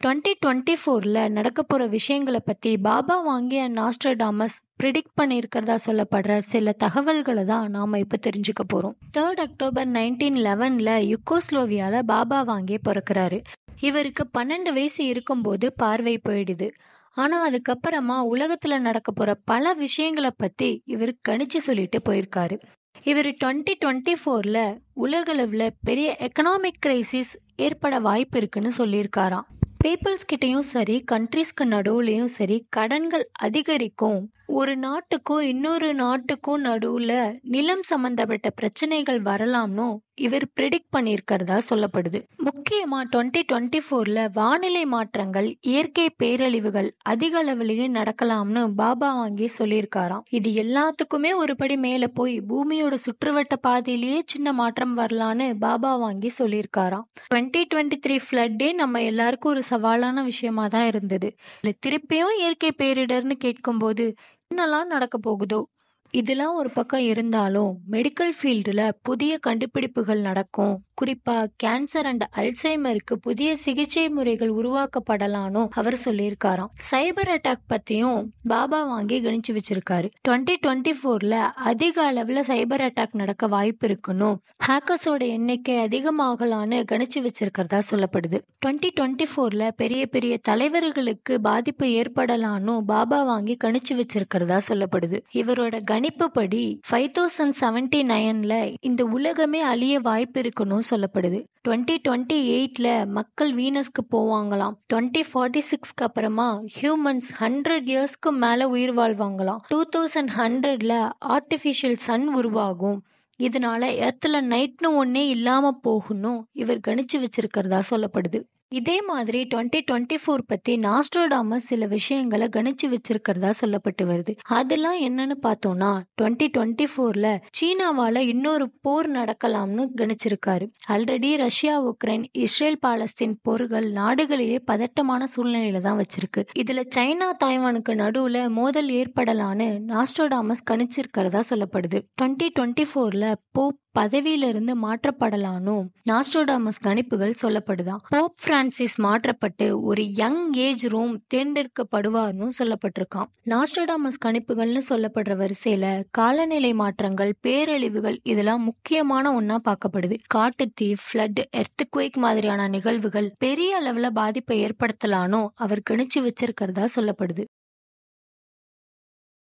twenty twenty ஃபோரில் நடக்க போகிற விஷயங்களை பற்றி பாபா வாங்கிய நாஸ்ட்ரடாமஸ் ப்ரிடிக்ட் பண்ணியிருக்கிறதா சொல்லப்படுற சில தகவல்களை தான் நாம் இப்போ தெரிஞ்சுக்க போகிறோம் தேர்ட் அக்டோபர் நைன்டீன் லெவனில் யுக்கோஸ்லோவியாவில் பாபா வாங்கியே பிறக்கிறாரு இவருக்கு பன்னெண்டு வயசு இருக்கும்போது பார்வை போயிடுது ஆனால் அதுக்கப்புறமா உலகத்தில் நடக்க போகிற பல விஷயங்களை பற்றி இவர் கணிச்சு சொல்லிட்டு போயிருக்காரு இவர் டுவெண்ட்டி டுவெண்ட்டி ஃபோரில் உலகளவில் பெரிய எக்கனாமிக் கிரைசிஸ் ஏற்பட வாய்ப்பு இருக்குன்னு சொல்லியிருக்காராம் பீப்புள்ஸ் கிட்டேயும் சரி கண்ட்ரீஸ்க்கு நடுவுலையும் சரி கடன்கள் அதிகரிக்கும் ஒரு நாட்டுக்கும் இன்னொரு நாட்டுக்கும் நடுவில் நிலம் சம்பந்தப்பட்ட பிரச்சனைகள் வரலாம்னு இவர் ப்ரிடிக்ட் பண்ணியிருக்கிறதா சொல்லப்படுது முக்கியமாக டுவெண்ட்டி டுவெண்ட்டி ஃபோரில் வானிலை மாற்றங்கள் இயற்கை பேரழிவுகள் அதிக அளவிலேயே நடக்கலாம்னு பாபா வாங்கி சொல்லியிருக்காராம் இது எல்லாத்துக்குமே ஒருபடி மேலே போய் பூமியோட சுற்றுவட்ட பாதையிலேயே சின்ன மாற்றம் வரலான்னு பாபா வாங்கி சொல்லியிருக்காராம் டுவெண்ட்டி டுவெண்ட்டி த்ரீ ஃப்ளட்டே நம்ம எல்லாருக்கும் ஒரு சவாலான விஷயமா தான் இருந்தது இல்லை திருப்பியும் இயற்கை பேரிடர்னு கேட்கும்போது என்னெல்லாம் நடக்க போகுதோ இதெல்லாம் ஒரு பக்கம் இருந்தாலும் மெடிக்கல் ஃபீல்டில் புதிய கண்டுபிடிப்புகள் நடக்கும் குறிப்பாக கேன்சர் அண்ட் அல்சைமருக்கு புதிய சிகிச்சை முறைகள் உருவாக்கப்படலான்னு அவர் சொல்லியிருக்காராம் சைபர் அட்டாக் பற்றியும் பாபா வாங்கி கணிச்சு வச்சிருக்காரு டுவெண்ட்டி டுவெண்ட்டி ஃபோரில் அதிக அளவில் சைபர் அட்டாக் நடக்க வாய்ப்பு இருக்கணும் ஹேக்கர்ஸோட எண்ணிக்கை அதிகமாகலான்னு கணிச்சு வச்சிருக்கிறதா சொல்லப்படுது டுவெண்ட்டி டுவெண்ட்டி ஃபோரில் பெரிய பெரிய தலைவர்களுக்கு பாதிப்பு ஏற்படலான்னு பாபா வாங்கி கணிச்சு வச்சிருக்கிறதா சொல்லப்படுது இவரோட கணிப்புப்படி ஃபைவ் தௌசண்ட் செவன்டி நைன்ல இந்த உலகமே அழிய வாய்ப்பு இருக்கணும் சொல்லப்படுது டுவெண்ட்டி டுவெண்ட்டி எயிட்ல மக்கள் வீனஸ்க்கு போவாங்களாம் டுவெண்ட்டி ஃபார்ட்டி சிக்ஸ்க்கு அப்புறமா ஹியூமன்ஸ் ஹண்ட்ரட் இயர்ஸ்க்கு மேலே உயிர் வாழ்வாங்களாம் டூ தௌசண்ட் ஹண்ட்ரட்ல ஆர்டிஃபிஷியல் சன் உருவாகும் இதனால எர்த்தில் நைட்னு ஒன்னே இல்லாமல் போகணும் இவர் கணிச்சு வச்சிருக்கிறதா சொல்லப்படுது இதே மாதிரி டுவெண்ட்டி டுவெண்ட்டி ஃபோர் பற்றி நாஸ்ட்ரோடாமஸ் சில விஷயங்களை கணிச்சு வச்சிருக்கிறதா சொல்லப்பட்டு வருது அதெல்லாம் என்னன்னு பார்த்தோம்னா டுவெண்ட்டி டுவெண்ட்டி ஃபோரில் சீனாவால் இன்னொரு போர் நடக்கலாம்னு கணிச்சிருக்காரு already Russia Ukraine Israel Palestine போர்கள் நாடுகளையே பதட்டமான சூழ்நிலையில தான் வச்சிருக்கு இதில் சைனா தாய்வானுக்கு நடுவில் மோதல் ஏற்படலான்னு நாஸ்ட்ரோடாமஸ் கணிச்சிருக்கிறதா சொல்லப்படுது டுவெண்ட்டி டுவெண்ட்டி ஃபோரில் போப் பதவியிலிருந்து மாற்றப்படலானும் நாஸ்ட்ரோடாமஸ் கணிப்புகள் சொல்லப்படுதான் போப் பிரான்சிஸ் மாற்றப்பட்டு ஒரு யங் ஏஜ் ரோம் தேர்ந்தெடுக்கப்படுவார்னு சொல்லப்பட்டிருக்கான் நாஸ்ட்ரோடாமஸ் கணிப்புகள்னு சொல்லப்படுற வரிசையில காலநிலை மாற்றங்கள் பேரழிவுகள் இதெல்லாம் முக்கியமான ஒன்னா பார்க்கப்படுது காட்டுத்தீ ஃப்ளட் எர்த்குவேக் மாதிரியான நிகழ்வுகள் பெரிய அளவுல பாதிப்பை ஏற்படுத்தலானோ அவர் கணிச்சு வச்சிருக்கிறதா சொல்லப்படுது